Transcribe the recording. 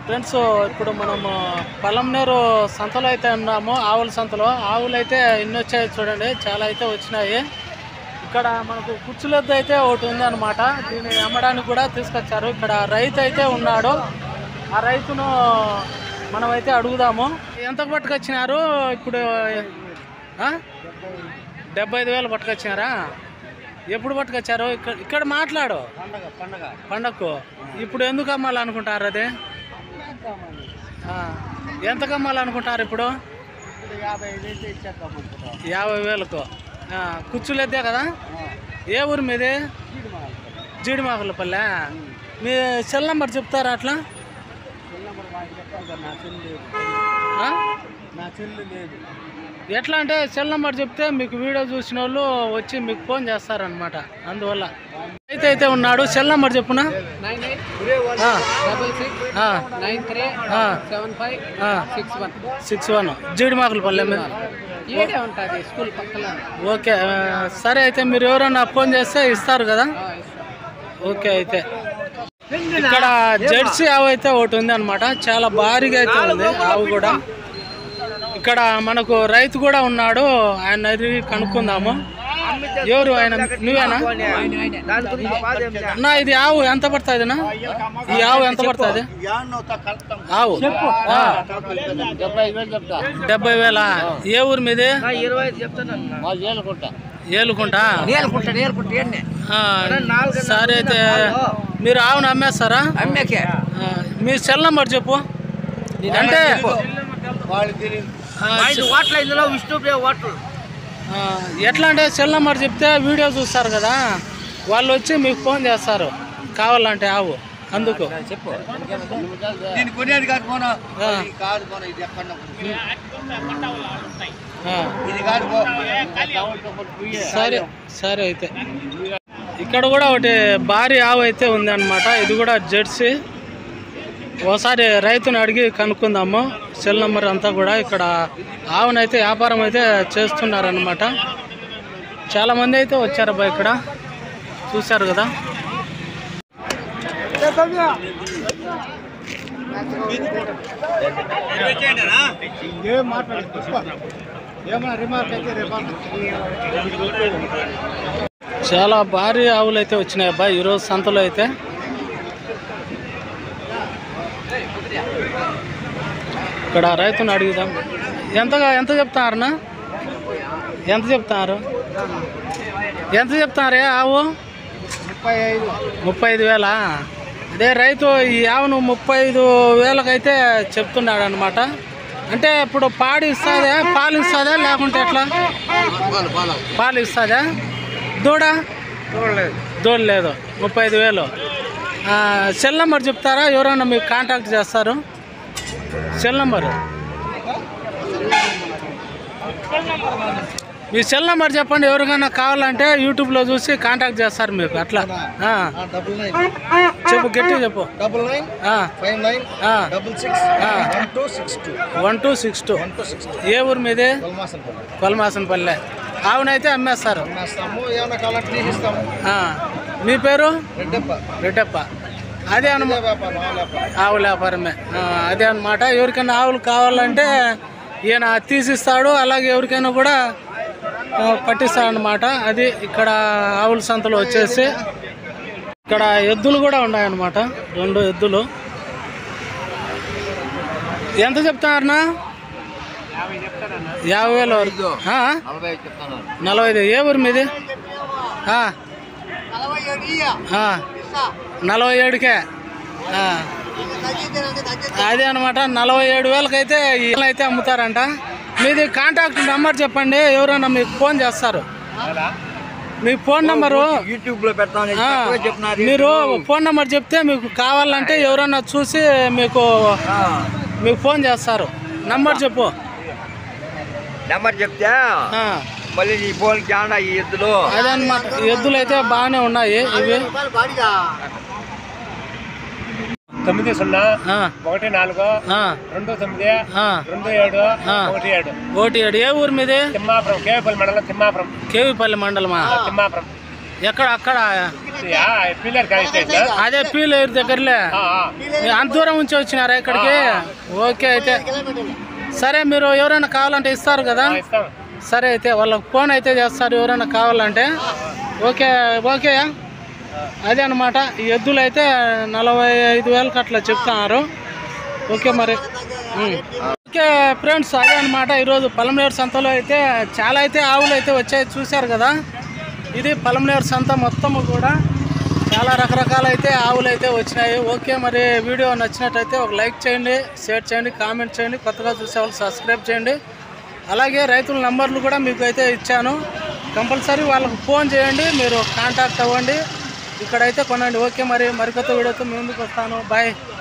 Friends ఇప్పుడు మనము పలంనేరు సంతలో అయితే ఉన్నాము ఆవుల సంతలో ఆవులు అయితే ఎన్ని వచ్చాయి చూడండి చాలా అయితే వచ్చినాయి ఇక్కడ మనకు కుర్చులెద్దు అయితే ఒకటి ఉంది అనమాట దీన్ని అమ్మడానికి కూడా తీసుకొచ్చారు ఇక్కడ రైతు అయితే ఉన్నాడు ఆ రైతును మనమైతే అడుగుదాము ఎంత పట్టుకొచ్చినారు ఇప్పుడు ఆ? డెబ్బై ఐదు వేలు పట్టుకొచ్చినారా ఎప్పుడు పట్టుకొచ్చారు ఇక్కడ ఇక్కడ మాట్లాడు పండగ పండగ పండగకు ఇప్పుడు ఎందుకు అమ్మాలనుకుంటారు అది ఆ, ఎంతకు అమ్మాలనుకుంటారు ఇప్పుడు ఇప్పుడు యాభై ఐదు అయితే ఇచ్చేద్దాం అనుకుంటాం యాభై వేలకు ఆ, కుర్చీలెద్దే కదా ఏ ఊరు మీది జీడిమాకులపల్లె మీ సెల్ నెంబర్ చెప్తారా అట్లా నెంబర్ మాకు చెప్పాలి కదా, నా చెల్లి లేదు ఆ? నా చెల్లి లేదు ఎట్లా అంటే సెల్ నెంబర్ చెప్తే మీకు వీడియో చూసిన వాళ్ళు వచ్చి మీకు ఫోన్ చేస్తారనమాట అందువల్ల అయితే అయితే ఉన్నాడు సెల్ నెంబర్ చెప్పునా నైన్ ఎయిట్ ఆ, డబల్ సిక్స్ ఆ, నైన్ త్రీ ఆ, సెవెన్ ఫైవ్ ఆ. Six one six one Jeedimakulapalle మీద ఏడే ఉంటుంది స్కూల్ పక్కన ఓకే ఆ, సరే అయితే మీరు ఎవరైనా ఫోన్ చేస్తే ఇస్తారు కదా ఓకే అయితే ఇక్కడ జెర్సీ ఆవు అయితే ఒకటి ఉంది అనమాట చాలా భారీగా అయితే ఉంది ఆవు కూడా ఇక్కడ మనకు రైతు కూడా ఉన్నాడు ఆయన అడిగి కనుక్కుందాము ఎవరు ఆయన నువ్వేనా నా ఇది ఆవు ఎంత పడుతుందినా ఈ ఆవు ఎంత పడుతుంది ఆవు ఆ, డెబ్బై ఐదు వేలు చెప్తా డెబ్బై వేల ఏ ఊరు మీది ఇరవై ఐదు చెప్తాను మా ఏలుకుంటా ఏలుకుంటా నేలుకుంటా నేలుకుంటా ఏంటి ఆ, సరే అయితే మీరు ఆవును అమ్మేస్తారా అమ్మేకే ఆ, మీ సెల్ నెంబర్ చెప్పు అంటే వాళ్ళకి ఆ, ఐదు ఓట్లు ఇందులో విష్ణుప్రియ ఓట్లు ఆ, ఎట్లా అంటే సెల్ నెంబర్ చెప్తే వీడియో చూస్తారు కదా వాళ్ళు వచ్చి మీకు ఫోన్ చేస్తారు కావాలంటే ఆవు అందుకు చెప్పు దీని కొనేది కాదు పోనా ఆ, కాదు పోనా ఇది ఎక్కడ ఆ. ఇది కాదు పో సరే సరే అయితే ఇక్కడ కూడా ఒకటి భారీ ఆవు అయితే ఉంది అనమాట ఇది కూడా జెర్సీ ఒకసారి రైతుని అడిగి కనుక్కుందాము సెల్ నెంబర్ అంతా కూడా ఇక్కడ ఆవునైతే వ్యాపారం అయితే చేస్తున్నారనమాట చాలామంది అయితే వచ్చారు అబ్బా ఇక్కడ చూశారు కదా చాలా భారీ ఆవులు అయితే వచ్చినాయి అబ్బా ఈరోజు సంతలో అయితే ఇక్కడ రైతుని అడుగుదాం ఎంతగా ఎంత చెప్తారన్నా ఎంత చెప్తారు ఎంత చెప్తారే ఆవు ముప్పై ఐదు ముప్పై ఐదు వేలా అదే రైతు ఈ ఆవును ముప్పై ఐదు వేలకైతే చెప్తున్నాడు అనమాట అంటే ఇప్పుడు పాడి ఇస్తుందా పాలు ఇస్తుందా లేకుంటే ఎట్లా పాలు పాలు పాలు ఇస్తుందా దూడ చూడలేదు దూడ లేదు ముప్పై ఐదు వేలు ఆ, సెల్ నెంబర్ చెప్తారా ఎవరైనా మీకు కాంటాక్ట్ చేస్తారు సెల్ నెంబరు మీ సెల్ నెంబర్ చెప్పండి ఎవరికైనా కావాలంటే యూట్యూబ్లో చూసి కాంటాక్ట్ చేస్తారు మీకు అట్లా ఆ, డబుల్ నైన్ చెప్పు గట్టిగా చెప్పు డబుల్ నైన్ ఆ, ఫైవ్ నైన్ ఆ, డబుల్ సిక్స్ ఆ. One two six two one two six two one two six two ఏ ఊరు మీది కొలమాసం పల్లి కొలమాసనపల్లె ఆవునైతే అమ్మేస్తారు అమ్మేస్తాము ఏమైనా కావాలంటే తీసిస్తాము ఆ, మీ పేరు రెడ్డప్ప రెడ్డప్ప అదే అనమాట ఇదే వ్యాపారం ఆ వ్యాపారం ఆవుల వ్యాపారమే ఆ, అదే అనమాట ఎవరికైనా ఆవులు కావాలంటే ఈయన తీసిస్తాడు అలాగే ఎవరికైనా కూడా ఆ, పట్టిస్తాడు అనమాట అది ఇక్కడ ఆవుల సంతలో వచ్చేసి ఇక్కడ ఎద్దులు కూడా ఉన్నాయన్నమాట రెండు ఎద్దులు ఎంత చెప్తున్నారన్నా యాభై వేల వరకు ఆ? నలభై ఐదు చెప్తాను నలభై ఐదు ఏ ఊరు మీది ఆ, నలభై ఏడు ఆ, నలభై ఏడుకే ఆ. అదే అనమాట నలభై ఏడు వేలకైతే ఈ అయితే అమ్ముతారంట మీది కాంటాక్ట్ నెంబర్ చెప్పండి ఎవరైనా మీకు ఫోన్ చేస్తారు మీ ఫోన్ నెంబరు యూట్యూబ్ లో పెడతాను ఆ, చెప్తున్నారు మీరు ఫోన్ నెంబర్ చెప్తే మీకు కావాలంటే ఎవరైనా చూసి మీకు మీకు ఫోన్ చేస్తారు నంబర్ చెప్పు నెంబర్ చెప్తే ఆ, మళ్ళీ నీ ఫోన్ జానా ఈ ఎద్దులు అదే అనమాట ఎద్దులు అయితే బాగానే ఉన్నాయి ఇవి తొమ్మిది సున్నా ఆ, ఒకటి నాలుగు ఆ, రెండు తొమ్మిది ఆ. రెండు ఏడు ఆ. ఒకటి ఏడు ఓటి ఏడు ఏ ఊరు మీది తిమ్మాపురం కేవపల్లి మండలం తిమ్మాపురం కేవీపల్లి మండలమా తిమ్మాపురం ఎక్కడ అక్కడ యా, పిల్లర్ కాన్స్టేషన్ అదే పీల్ ఎయిర్ దగ్గరలే ఆ, ఆ. మీరు అంత దూరం నుంచి వచ్చినారా ఇక్కడికి ఓకే అయితే సరే మీరు ఎవరైనా కావాలంటే ఇస్తారు కదా ఆ, ఇస్తాం సరే అయితే వాళ్ళకి ఫోన్ అయితే చేస్తారు ఎవరైనా కావాలంటే ఓకే ఓకే అదే అనమాట ఈ ఎద్దులు అయితే నలభై ఐదు వేలకు అట్లా చెప్తున్నారు ఓకే మరి ఉమ్. ఓకే ఫ్రెండ్స్ అదే అనమాట ఈరోజు పలమనేరు సంతలో అయితే చాలా అయితే ఆవులు అయితే వచ్చాయి చూశారు కదా ఇది పలమనేరు సంత మొత్తము కూడా చాలా రకరకాల అయితే ఆవులు అయితే వచ్చినాయి ఓకే మరి వీడియో నచ్చినట్టయితే ఒక లైక్ చేయండి షేర్ చేయండి కామెంట్ చేయండి కొత్తగా చూసే వాళ్ళు సబ్స్క్రైబ్ చేయండి అలాగే రైతుల నంబర్లు కూడా మీకు అయితే ఇచ్చాను కంపల్సరీ వాళ్ళకు ఫోన్ చేయండి మీరు కాంటాక్ట్ అవ్వండి ఇక్కడైతే కొనండి ఓకే మరి మరికొత్త వీడియోతో మీ ముందుకు వస్తాను బాయ్